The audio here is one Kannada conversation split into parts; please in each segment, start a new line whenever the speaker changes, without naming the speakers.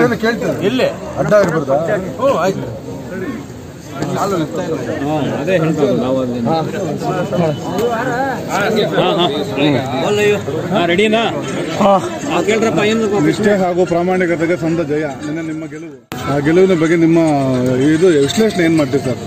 ಅವ್ರೇನು ಕೇಳ್ತಾರೆ
ಇಲ್ಲಿ
ಅಡ್ಡ ಇರ್ಬಾರ್ದಾ
ಹ್ಞೂ ಆಯ್ತು
ಅದೇ ಹೇಳ್ತೀವಿ ನಾವು ರೆಡಿನಾ ಕೇಳ್ರಪ್ಪ ಏನು
ನಿಷ್ಠೆ ಹಾಗೂ ಪ್ರಾಮಾಣಿಕತೆಗೆ ಸಂದ ಜಯ ನಿನ್ನೆ ನಿಮ್ಮ ಗೆಲುವು ಆ ಗೆಲುವಿನ ಬಗ್ಗೆ ನಿಮ್ಮ ಇದು ವಿಶ್ಲೇಷಣೆ ಏನ್ ಮಾಡ್ತೀವಿ ಸರ್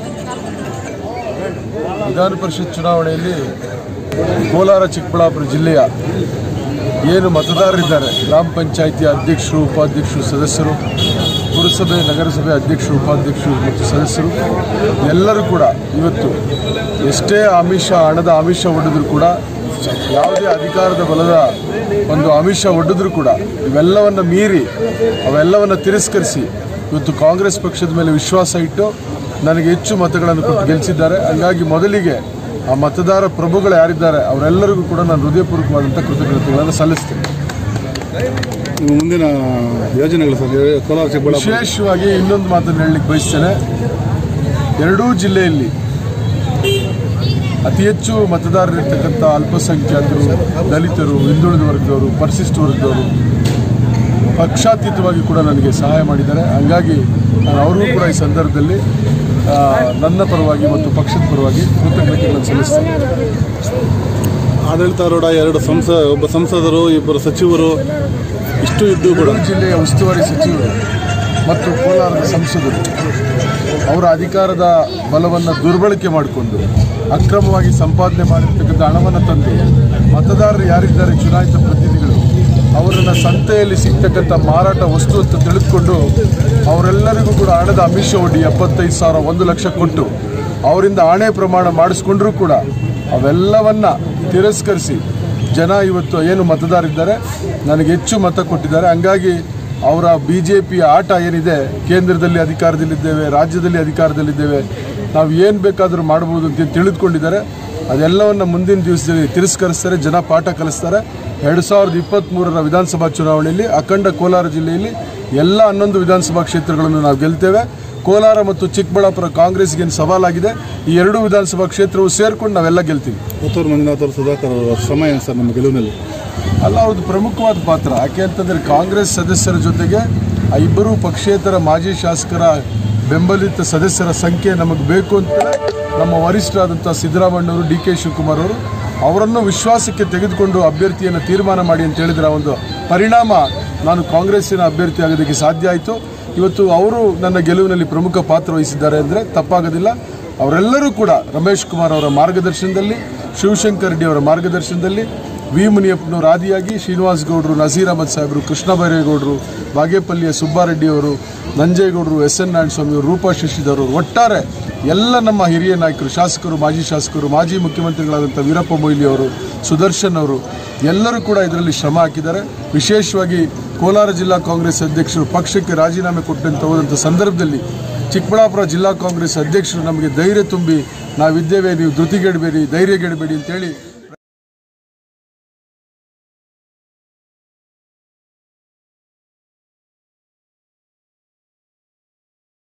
ವಿಧಾನ ಪರಿಷತ್ ಚುನಾವಣೆಯಲ್ಲಿ ಕೋಲಾರ ಚಿಕ್ಕಬಳ್ಳಾಪುರ ಜಿಲ್ಲೆಯ ಏನು ಮತದಾರರಿದ್ದಾರೆ ಗ್ರಾಮ ಪಂಚಾಯಿತಿ ಅಧ್ಯಕ್ಷರು ಉಪಾಧ್ಯಕ್ಷರು ಸದಸ್ಯರು ಪುರಸಭೆ ನಗರಸಭೆ ಅಧ್ಯಕ್ಷರು ಉಪಾಧ್ಯಕ್ಷರು ಮತ್ತು ಸದಸ್ಯರು ಎಲ್ಲರೂ ಕೂಡ ಇವತ್ತು ಎಷ್ಟೇ ಆಮಿಷ ಹಣದ ಆಮಿಷ ಒಡ್ಡಿದ್ರು ಕೂಡ ಯಾವುದೇ ಅಧಿಕಾರದ ಬಲದ ಒಂದು ಆಮಿಷ ಒಡ್ಡಿದ್ರು ಕೂಡ ಇವೆಲ್ಲವನ್ನು ಮೀರಿ ಅವೆಲ್ಲವನ್ನು ತಿರಸ್ಕರಿಸಿ ಇವತ್ತು ಕಾಂಗ್ರೆಸ್ ಪಕ್ಷದ ಮೇಲೆ ವಿಶ್ವಾಸ ಇಟ್ಟು ನನಗೆ ಹೆಚ್ಚು ಮತಗಳನ್ನು ಕೊಟ್ಟು ಗೆಲ್ಲಿಸಿದ್ದಾರೆ ಹಂಗಾಗಿ ಮೊದಲಿಗೆ ಆ ಮತದಾರ ಪ್ರಭುಗಳು ಯಾರಿದ್ದಾರೆ ಅವರೆಲ್ಲರಿಗೂ ಕೂಡ ನಾನು ಹೃದಯಪೂರ್ವಕವಾದಂಥ ಕೃತಜ್ಞತೆಗಳನ್ನು ಸಲ್ಲಿಸ್ತೇನೆ
ನಿಮ್ಮ ಮುಂದಿನ ಯೋಜನೆಗಳು ಸರ್ ಕೋಲಾರ ಚಿಕ್ಕಬಳ್ಳಾಪುರ
ವಿಶೇಷವಾಗಿ ಇನ್ನೊಂದು ಮಾತನ್ನು ಹೇಳಲಿಕ್ಕೆ ಬಯಸ್ತೇನೆ ಎರಡೂ ಜಿಲ್ಲೆಯಲ್ಲಿ ಅತಿ ಹೆಚ್ಚು ಮತದಾರರಿರ್ತಕ್ಕಂಥ ಅಲ್ಪಸಂಖ್ಯಾತರು ದಲಿತರು ಹಿಂದುಳಿದ ವರ್ಗದವರು ಪರಿಶಿಷ್ಟ ವರ್ಗದವರು ಪಕ್ಷಾತೀತವಾಗಿ ಕೂಡ ನನಗೆ ಸಹಾಯ ಮಾಡಿದ್ದಾರೆ ಹಂಗಾಗಿ ನಾನು ಅವ್ರಿಗೂ ಕೂಡ ಈ ಸಂದರ್ಭದಲ್ಲಿ ಆ, ನನ್ನ ಪರವಾಗಿ ಮತ್ತು ಪಕ್ಷದ ಪರವಾಗಿ ಕೃತಜ್ಞತೆಗಳನ್ನು ಸಲ್ಲಿಸ್ತೇನೆ
ಆಡಳಿತಾರೂಢ ಎರಡು ಸಂಸ ಒಬ್ಬ ಸಂಸದರು ಇಬ್ಬರು ಸಚಿವರು ಇಷ್ಟು ಇದ್ದು ಕೂಡ
ಕೊಡಗು ಜಿಲ್ಲೆಯ ಉಸ್ತುವಾರಿ ಸಚಿವರು ಮತ್ತು ಕೋಲಾರದ ಸಂಸದರು ಅವರ ಅಧಿಕಾರದ ಬಲವನ್ನು ದುರ್ಬಳಕೆ ಮಾಡಿಕೊಂಡು ಅಕ್ರಮವಾಗಿ ಸಂಪಾದನೆ ಮಾಡಿರ್ತಕ್ಕಂಥ ಹಣವನ್ನು ತಂದು ಮತದಾರರು ಯಾರಿದ್ದಾರೆ ಚುನಾಯಿತ ಪ್ರತಿನಿಧಿಗಳು ಅವರನ್ನು ಸಂತೆಯಲ್ಲಿ ಸಿಗ್ತಕ್ಕಂಥ ಮಾರಾಟ ವಸ್ತು ಅಂತ ತಿಳಿದುಕೊಂಡು ಅವರೆಲ್ಲರಿಗೂ ಕೂಡ ಹಣದ ಅಮಿಷ ಒಡ್ಡಿ ಎಪ್ಪತ್ತೈದು ಸಾವಿರ ಒಂದು ಲಕ್ಷ ಕೊಟ್ಟು ಅವರಿಂದ ಆಣೆ ಪ್ರಮಾಣ ಮಾಡಿಸ್ಕೊಂಡ್ರೂ ಕೂಡ ಅವೆಲ್ಲವನ್ನ ತಿರಸ್ಕರಿಸಿ ಜನ ಇವತ್ತು ಏನು ಮತದಾರಿದ್ದಾರೆ ನನಗೆ ಹೆಚ್ಚು ಮತ ಕೊಟ್ಟಿದ್ದಾರೆ ಹಂಗಾಗಿ ಅವರ ಬಿ ಜೆ ಪಿಯ ಆಟ ಏನಿದೆ ಕೇಂದ್ರದಲ್ಲಿ ಅಧಿಕಾರದಲ್ಲಿದ್ದೇವೆ ರಾಜ್ಯದಲ್ಲಿ ಅಧಿಕಾರದಲ್ಲಿದ್ದೇವೆ ನಾವು ಏನು ಬೇಕಾದರೂ ಮಾಡ್ಬೋದು ಅಂತ ತಿಳಿದುಕೊಂಡಿದ್ದಾರೆ ಅದೆಲ್ಲವನ್ನು ಮುಂದಿನ ದಿವಸದಲ್ಲಿ ತಿರಸ್ಕರಿಸ್ತಾರೆ ಜನ ಪಾಠ ಕಲಿಸ್ತಾರೆ ಎರಡು ಸಾವಿರದ ಇಪ್ಪತ್ತ್ಮೂರರ ವಿಧಾನಸಭಾ ಚುನಾವಣೆಯಲ್ಲಿ ಅಖಂಡ ಕೋಲಾರ ಜಿಲ್ಲೆಯಲ್ಲಿ ಎಲ್ಲ ಹನ್ನೊಂದು ವಿಧಾನಸಭಾ ಕ್ಷೇತ್ರಗಳನ್ನು ನಾವು ಗೆಲ್ತೇವೆ ಕೋಲಾರ ಮತ್ತು ಚಿಕ್ಕಬಳ್ಳಾಪುರ ಕಾಂಗ್ರೆಸ್ಗೇನು ಸವಾಲಾಗಿದೆ ಈ ಎರಡೂ ವಿಧಾನಸಭಾ ಕ್ಷೇತ್ರವು ಸೇರ್ಕೊಂಡು ನಾವೆಲ್ಲ ಗೆಲ್ತೀವಿ
ಪುತ್ತೂರು ಮಂಜುನಾಥ್ ಅವರು ಸುಧಾಕರ್ ಅವರ ಶ್ರಮ ಏನು ಸರ್ ನಿಮ್ಮ ಗೆಲುವಿನಲ್ಲಿ
ಅಲ್ಲ ಅವ್ರದ್ದು ಪ್ರಮುಖವಾದ ಪಾತ್ರ ಯಾಕೆ ಅಂತಂದರೆ ಕಾಂಗ್ರೆಸ್ ಸದಸ್ಯರ ಜೊತೆಗೆ ಆ ಇಬ್ಬರು ಪಕ್ಷೇತರ ಮಾಜಿ ಶಾಸಕರ ಬೆಂಬಲಿತ ಸದಸ್ಯರ ಸಂಖ್ಯೆ ನಮಗೆ ಬೇಕು ಅಂತ ನಮ್ಮ ವರಿಷ್ಠರಾದಂಥ ಸಿದ್ದರಾಮಯ್ಯವರು ಡಿ ಕೆ ಶಿವಕುಮಾರ್ ಅವರು ಅವರನ್ನು ವಿಶ್ವಾಸಕ್ಕೆ ತೆಗೆದುಕೊಂಡು ಅಭ್ಯರ್ಥಿಯನ್ನು ತೀರ್ಮಾನ ಮಾಡಿ ಅಂತ ಹೇಳಿದ್ರೆ ಆ ಒಂದು ಪರಿಣಾಮ ನಾನು ಕಾಂಗ್ರೆಸ್ಸಿನ ಅಭ್ಯರ್ಥಿ ಆಗೋದಕ್ಕೆ ಸಾಧ್ಯ ಆಯಿತು ಇವತ್ತು ಅವರು ನನ್ನ ಗೆಲುವಿನಲ್ಲಿ ಪ್ರಮುಖ ಪಾತ್ರ ವಹಿಸಿದ್ದಾರೆ ಅಂದರೆ ತಪ್ಪಾಗೋದಿಲ್ಲ ಅವರೆಲ್ಲರೂ ಕೂಡ ರಮೇಶ್ ಕುಮಾರ್ ಅವರ ಮಾರ್ಗದರ್ಶನದಲ್ಲಿ ಶಿವಶಂಕರ್ ರೆಡ್ಡಿ ಅವರ ಮಾರ್ಗದರ್ಶನದಲ್ಲಿ ವಿ ಮುನಿಯಪ್ಪನವರು ಆದಿಯಾಗಿ ಶ್ರೀನಿವಾಸ್ ಗೌಡರು ನಜೀರ್ ಅಹಮದ್ ಸಾಹೇಬರು ಕೃಷ್ಣ ಬೈರೇಗೌಡರು ಬಾಗೇಪಲ್ಲಿಯ ಸುಬ್ಬಾರೆಡ್ಡಿ ಅವರು ನಂಜೇಗೌಡರು ಎಸ್ ಎನ್ ನಾರಾಯಣಸ್ವಾಮಿ ಅವರು ರೂಪಾ ಶಶಿಧರ್ ಒಟ್ಟಾರೆ ಎಲ್ಲ ನಮ್ಮ ಹಿರಿಯ ನಾಯಕರು ಶಾಸಕರು ಮಾಜಿ ಶಾಸಕರು ಮಾಜಿ ಮುಖ್ಯಮಂತ್ರಿಗಳಾದಂಥ ವೀರಪ್ಪ ಮೊಯ್ಲಿ ಅವರು ಸುದರ್ಶನ್ ಅವರು ಎಲ್ಲರೂ ಕೂಡ ಇದರಲ್ಲಿ ಶ್ರಮ ಹಾಕಿದ್ದಾರೆ ವಿಶೇಷವಾಗಿ ಕೋಲಾರ ಜಿಲ್ಲಾ ಕಾಂಗ್ರೆಸ್ ಅಧ್ಯಕ್ಷರು ಪಕ್ಷಕ್ಕೆ ರಾಜೀನಾಮೆ ಕೊಟ್ಟಂತ ಹೋದಂಥ ಸಂದರ್ಭದಲ್ಲಿ ಚಿಕ್ಕಬಳ್ಳಾಪುರ ಜಿಲ್ಲಾ ಕಾಂಗ್ರೆಸ್ ಅಧ್ಯಕ್ಷರು ನಮಗೆ ಧೈರ್ಯ ತುಂಬಿ ನಾವಿದ್ದೇವೆ ನೀವು ಧೃತಿಗೆಡಬೇಡಿ ಧೈರ್ಯಗೆಡಬೇಡಿ ಅಂತೇಳಿ